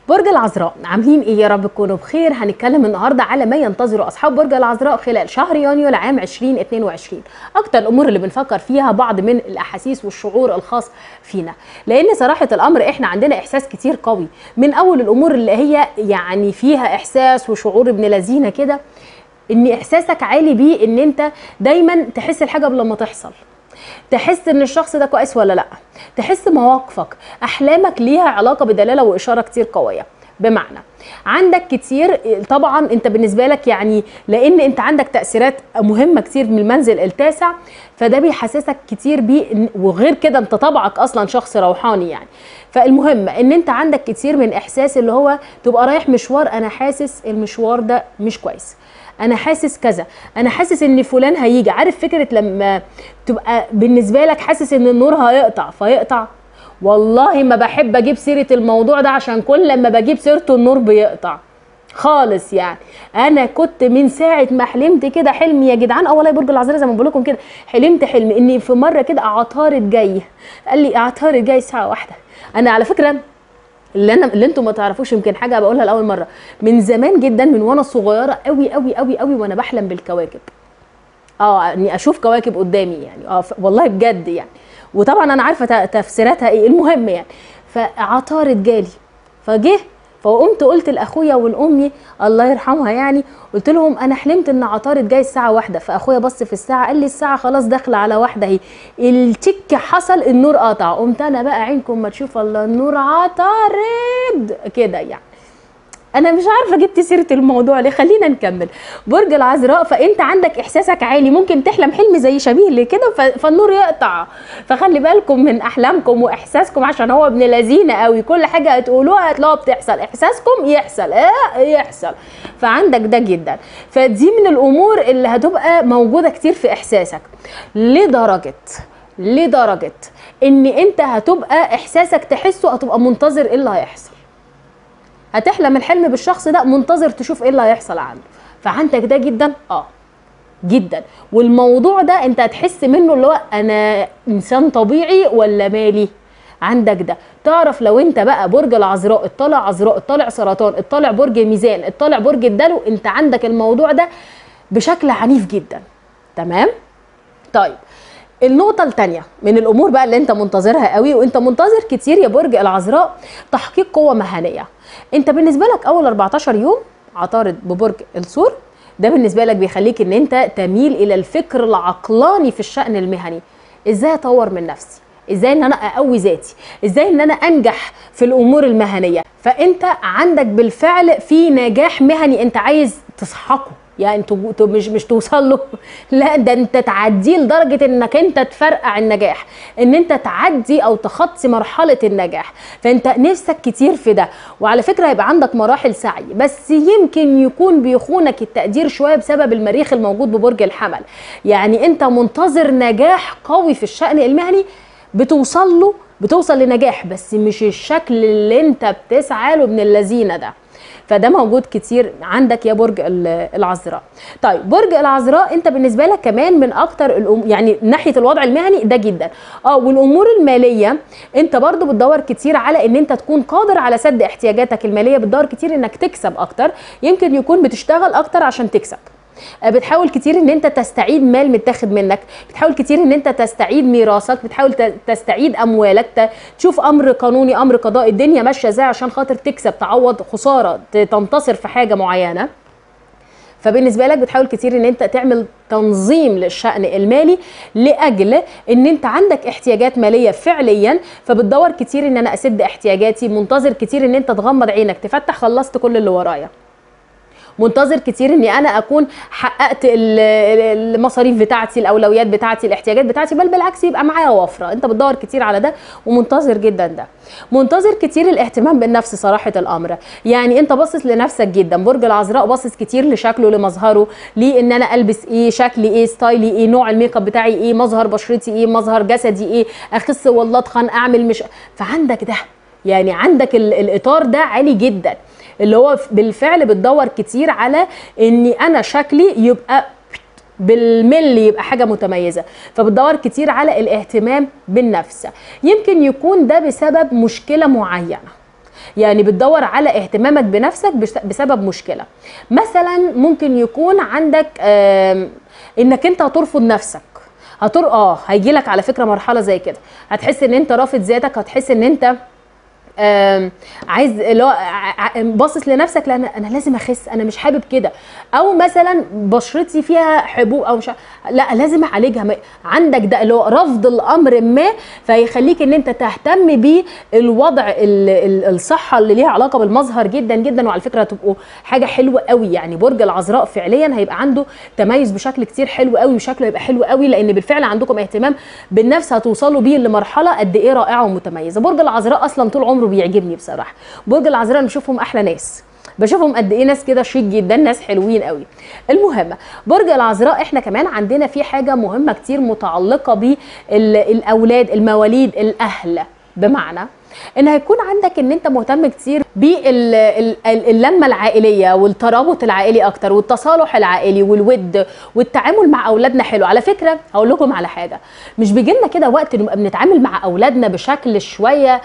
برج العذراء عاملين ايه يا رب تكونوا بخير هنتكلم النهارده على ما ينتظره اصحاب برج العذراء خلال شهر يونيو لعام 2022 اكتر الامور اللي بنفكر فيها بعض من الاحاسيس والشعور الخاص فينا لان صراحه الامر احنا عندنا احساس كتير قوي من اول الامور اللي هي يعني فيها احساس وشعور ابن لذينه كده ان احساسك عالي بيه ان انت دايما تحس الحاجه قبل ما تحصل تحس ان الشخص ده كويس ولا لا تحس مواقفك احلامك ليها علاقه بدلاله واشاره كتير قويه بمعنى عندك كتير طبعا انت بالنسبه لك يعني لان انت عندك تاثيرات مهمه كتير من المنزل التاسع فده بيحسسك كتير بيه وغير كده انت طبعك اصلا شخص روحاني يعني فالمهم ان انت عندك كتير من احساس اللي هو تبقى رايح مشوار انا حاسس المشوار ده مش كويس انا حاسس كذا انا حاسس ان فلان هيجي عارف فكره لما تبقى بالنسبه لك حاسس ان النور هيقطع فيقطع والله ما بحب اجيب سيره الموضوع ده عشان كل لما بجيب سيرته النور بيقطع خالص يعني انا كنت من ساعه ما حلمت كده حلم يا جدعان اه والله برج العذراء زي ما بقول لكم كده حلمت حلم اني في مره كده عطارد جاي قال لي عطارد جاي الساعه واحدة انا على فكره اللي انا اللي انتم ما تعرفوش يمكن حاجه بقولها لاول مره من زمان جدا من وانا صغيره قوي قوي قوي قوي وانا بحلم بالكواكب اه اني اشوف كواكب قدامي يعني اه والله بجد يعني وطبعا انا عارفه تفسيراتها ايه المهم يعني فعطارد جالي فجه فقمت قلت لاخويا والامي الله يرحمها يعني قلت لهم انا حلمت ان عطارد جاي الساعه واحدة فاخويا بص في الساعه قال لي الساعه خلاص داخله على واحدة اهي التك حصل النور قطع قمت انا بقى عينكم ما تشوف الله النور عطارد كده يعني انا مش عارفه جبت سيره الموضوع ليه خلينا نكمل برج العذراء فانت عندك احساسك عالي ممكن تحلم حلم زي شبيه لكده فالنور يقطع فخلي بالكم من احلامكم واحساسكم عشان هو ابن لذينه قوي كل حاجه هتقولوها هتلاقوها بتحصل احساسكم يحصل ايه يحصل فعندك ده جدا فدي من الامور اللي هتبقى موجوده كتير في احساسك لدرجه لدرجه ان انت هتبقى احساسك تحسه هتبقى منتظر ايه اللي هيحصل هتحلم الحلم بالشخص ده منتظر تشوف ايه اللي هيحصل عنده فعندك ده جدا اه جدا والموضوع ده انت هتحس منه اللي هو انا انسان طبيعي ولا مالي عندك ده تعرف لو انت بقى برج العذراء اطلع عذراء اطلع سرطان اطلع برج ميزان اطلع برج الدلو انت عندك الموضوع ده بشكل عنيف جدا تمام طيب النقطة الثانية من الأمور بقى اللي أنت منتظرها قوي وأنت منتظر كتير يا برج العذراء تحقيق قوة مهنية. أنت بالنسبة لك أول 14 يوم عطارد ببرج الثور ده بالنسبة لك بيخليك إن أنت تميل إلى الفكر العقلاني في الشأن المهني. إزاي أطور من نفسي؟ ازاي ان انا اقوي ذاتي ازاي ان انا انجح في الامور المهنيه فانت عندك بالفعل في نجاح مهني انت عايز تسحقه يعني انتوا مش مش توصل له لا ده انت تعديه لدرجه انك انت تفرقع النجاح ان انت تعدي او تخطي مرحله النجاح فانت نفسك كتير في ده وعلى فكره هيبقى عندك مراحل سعي بس يمكن يكون بيخونك التقدير شويه بسبب المريخ الموجود ببرج الحمل يعني انت منتظر نجاح قوي في الشان المهني بتوصل له بتوصل لنجاح بس مش الشكل اللي انت بتسعى له من اللذينه ده فده موجود كتير عندك يا برج العذراء طيب برج العذراء انت بالنسبه لك كمان من اكتر الأم... يعني ناحيه الوضع المهني ده جدا اه والامور الماليه انت برضو بتدور كتير على ان انت تكون قادر على سد احتياجاتك الماليه بتدور كتير انك تكسب اكتر يمكن يكون بتشتغل اكتر عشان تكسب بتحاول كتير ان انت تستعيد مال متاخد منك بتحاول كتير ان انت تستعيد ميراثك بتحاول تستعيد اموالك تشوف امر قانوني امر قضائي الدنيا ماشيه ازاي عشان خاطر تكسب تعوض خساره تنتصر في حاجه معينه فبالنسبه لك بتحاول كتير ان انت تعمل تنظيم للشأن المالي لاجل ان انت عندك احتياجات ماليه فعليا فبتدور كتير ان انا اسد احتياجاتي منتظر كتير ان انت تغمض عينك تفتح خلصت كل اللي ورايا منتظر كتير اني انا اكون حققت المصاريف بتاعتي الاولويات بتاعتي الاحتياجات بتاعتي بل بالعكس يبقى معايا وفره انت بتدور كتير على ده ومنتظر جدا ده منتظر كتير الاهتمام بالنفس صراحه الامر يعني انت باصص لنفسك جدا برج العذراء باصص كتير لشكله لمظهره لان انا البس ايه شكلي ايه ستايلي ايه نوع الميك اب بتاعي ايه مظهر بشرتي ايه مظهر جسدي ايه اخس ولا اتخن اعمل مش فعندك ده يعني عندك الاطار ده عالي جدا اللي هو بالفعل بتدور كتير على اني انا شكلي يبقى بالملي يبقى حاجة متميزة فبتدور كتير على الاهتمام بالنفس يمكن يكون ده بسبب مشكلة معينة يعني بتدور على اهتمامك بنفسك بش- بسبب مشكله مثلا ممكن يكون عندك آم، انك انت هترفض نفسك هتر اه هيجي لك على فكره مرحله زي كده هتحس ان انت رافض ذاتك هتحس ان انت آم، عايز اللي هو ع- ع- باصص لنفسك لا انا انا لازم اخس انا مش حابب كده او مثلا بشرتي فيها حبوب او مش ع- لا لازم اعالجها ما- عندك ده اللي هو رفض الامر ما فيخليك ان انت تهتم بالوضع ال- ال- الصحه اللي ليها علاقه بالمظهر جدا جدا وعلى فكره هتبقوا حاجه حلوه قوي يعني برج العذراء فعليا هيبقى عنده تميز بشكل كتير حلو قوي وشكله هيبقى حلو قوي لان بالفعل عندكم اهتمام بالنفس هتوصلوا بيه لمرحله قد ايه رائعه ومتميزه برج العذراء اصلا طول عمره بيعجبني بصراحه برج العذراء انا بشوفهم احلى ناس بشوفهم قد ايه ناس كده شيك جدا ناس حلوين قوي المهم برج العذراء احنا كمان عندنا في حاجه مهمه كتير متعلقه بالاولاد المواليد الاهل بمعنى ان هيكون عندك ان انت مهتم كتير باللمه العائليه والترابط العائلي اكتر والتصالح العائلي والود والتعامل مع اولادنا حلو على فكره هقول لكم على حاجه مش بيجي لنا كده وقت نبقى بنتعامل مع اولادنا بشكل شويه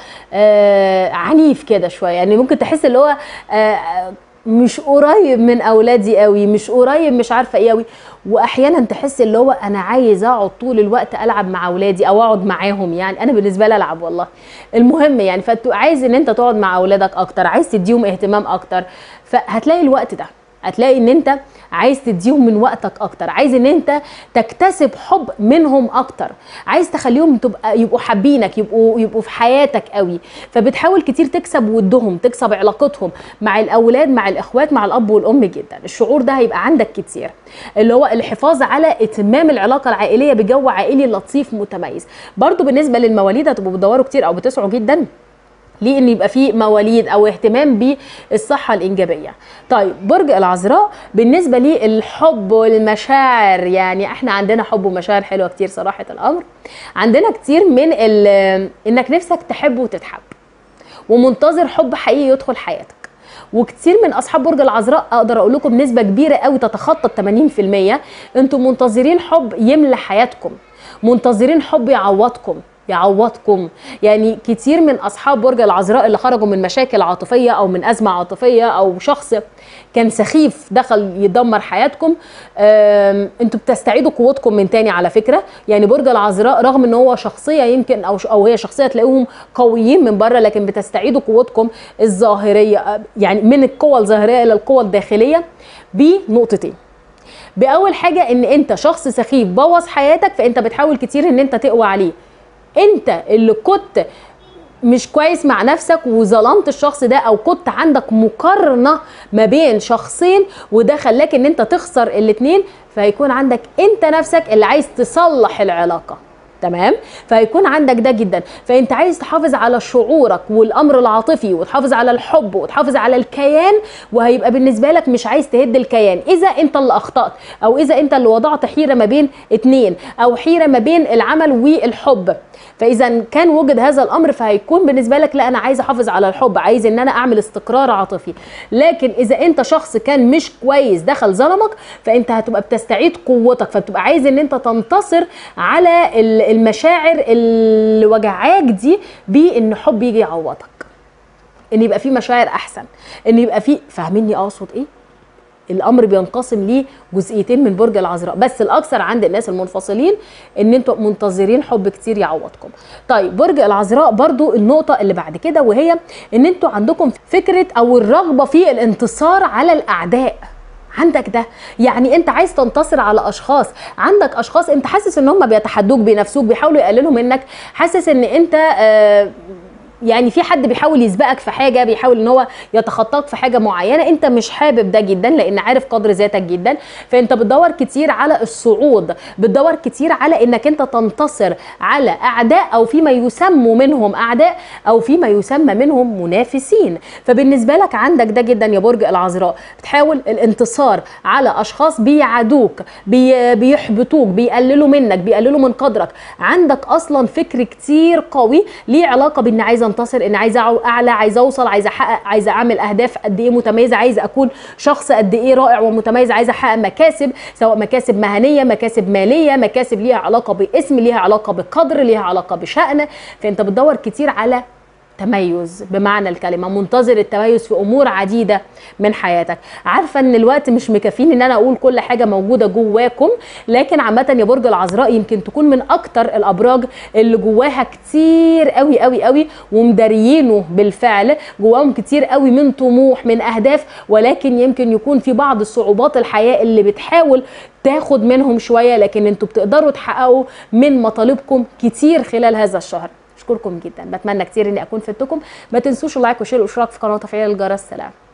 آه عنيف كده شويه يعني ممكن تحس اللي هو آه مش قريب من اولادي قوي مش قريب مش عارفه ايه قوي واحيانا تحس اللي هو انا عايز اقعد طول الوقت العب مع اولادي او اقعد معاهم يعني انا بالنسبه لي العب والله المهم يعني فعايز ان انت تقعد مع اولادك اكتر عايز تديهم اهتمام اكتر فهتلاقي الوقت ده هتلاقي ان انت عايز تديهم من وقتك اكتر عايز ان انت تكتسب حب منهم اكتر عايز تخليهم تبقى يبقوا حابينك يبقوا يبقوا في حياتك قوي فبتحاول كتير تكسب ودهم تكسب علاقتهم مع الاولاد مع الاخوات مع الاب والام جدا الشعور ده هيبقى عندك كتير اللي هو الحفاظ على اتمام العلاقه العائليه بجو عائلي لطيف متميز برضو بالنسبه للمواليد هتبقوا بتدوروا كتير او بتسعوا جدا ليه ان يبقى في مواليد او اهتمام بالصحه الانجابيه طيب برج العذراء بالنسبه للحب والمشاعر يعني احنا عندنا حب ومشاعر حلوه كتير صراحه الامر عندنا كتير من انك نفسك تحب وتتحب ومنتظر حب حقيقي يدخل حياتك وكتير من اصحاب برج العذراء اقدر اقول لكم بنسبه كبيره قوي تتخطى ال 80% انتم منتظرين حب يملى حياتكم منتظرين حب يعوضكم يعوضكم يعني كتير من اصحاب برج العذراء اللي خرجوا من مشاكل عاطفيه او من ازمه عاطفيه او شخص كان سخيف دخل يدمر حياتكم انتوا بتستعيدوا قوتكم من تاني على فكره يعني برج العذراء رغم ان هو شخصيه يمكن او او هي شخصيه تلاقيهم قويين من بره لكن بتستعيدوا قوتكم الظاهريه يعني من القوه الظاهريه الى القوه الداخليه بنقطتين باول حاجه ان انت شخص سخيف بوظ حياتك فانت بتحاول كتير ان انت تقوى عليه انت اللي كنت مش كويس مع نفسك وظلمت الشخص ده او كنت عندك مقارنه ما بين شخصين وده خلاك ان انت تخسر الاتنين فهيكون عندك انت نفسك اللي عايز تصلح العلاقه تمام فهيكون عندك ده جدا فانت عايز تحافظ على شعورك والامر العاطفي وتحافظ على الحب وتحافظ على الكيان وهيبقى بالنسبه لك مش عايز تهد الكيان اذا انت اللي اخطات او اذا انت اللي وضعت حيره ما بين اتنين او حيره ما بين العمل والحب فاذا كان وجد هذا الامر فهيكون بالنسبه لك لا انا عايز احافظ على الحب عايز ان انا اعمل استقرار عاطفي لكن اذا انت شخص كان مش كويس دخل ظلمك فانت هتبقى بتستعيد قوتك فبتبقى عايز ان انت تنتصر على المشاعر اللي وجعاك دي بان حب يجي يعوضك ان يبقى في مشاعر احسن ان يبقى في فاهميني اقصد ايه الامر بينقسم لجزئيتين من برج العذراء بس الاكثر عند الناس المنفصلين ان انتوا منتظرين حب كتير يعوضكم طيب برج العذراء برضو النقطه اللي بعد كده وهي ان انتوا عندكم فكره او الرغبه في الانتصار على الاعداء عندك ده يعني انت عايز تنتصر على اشخاص عندك اشخاص انت حاسس ان هم بيتحدوك بينافسوك بيحاولوا يقللوا منك حاسس ان انت آه يعني في حد بيحاول يسبقك في حاجه بيحاول ان هو يتخطاك في حاجه معينه انت مش حابب ده جدا لان عارف قدر ذاتك جدا فانت بتدور كتير على الصعود بتدور كتير على انك انت تنتصر على اعداء او فيما يسموا منهم اعداء او فيما يسمى منهم منافسين فبالنسبه لك عندك ده جدا يا برج العذراء بتحاول الانتصار على اشخاص بيعادوك بي بيحبطوك بيقللوا منك بيقللوا من قدرك عندك اصلا فكر كتير قوي ليه علاقه بان عايزه انتصر ان عايزه اعلى عايزه اوصل عايزه احقق عايزه اعمل اهداف قد ايه متميزه عايزه اكون شخص قد ايه رائع ومتميز عايزه احقق مكاسب سواء مكاسب مهنيه مكاسب ماليه مكاسب ليها علاقه باسم ليها علاقه بقدر ليها علاقه بشأن فانت بتدور كتير على التميز بمعنى الكلمه منتظر التميز في امور عديده من حياتك عارفه ان الوقت مش مكفيني ان انا اقول كل حاجه موجوده جواكم لكن عامه يا برج العذراء يمكن تكون من اكتر الابراج اللي جواها كتير قوي قوي قوي ومداريينه بالفعل جواهم كتير قوي من طموح من اهداف ولكن يمكن يكون في بعض الصعوبات الحياه اللي بتحاول تاخد منهم شويه لكن انتوا بتقدروا تحققوا من مطالبكم كتير خلال هذا الشهر اشكركم جدا بتمنى كتير اني اكون فدتكم ما تنسوش اللايك والشير والاشتراك في قناه تفعيل الجرس سلام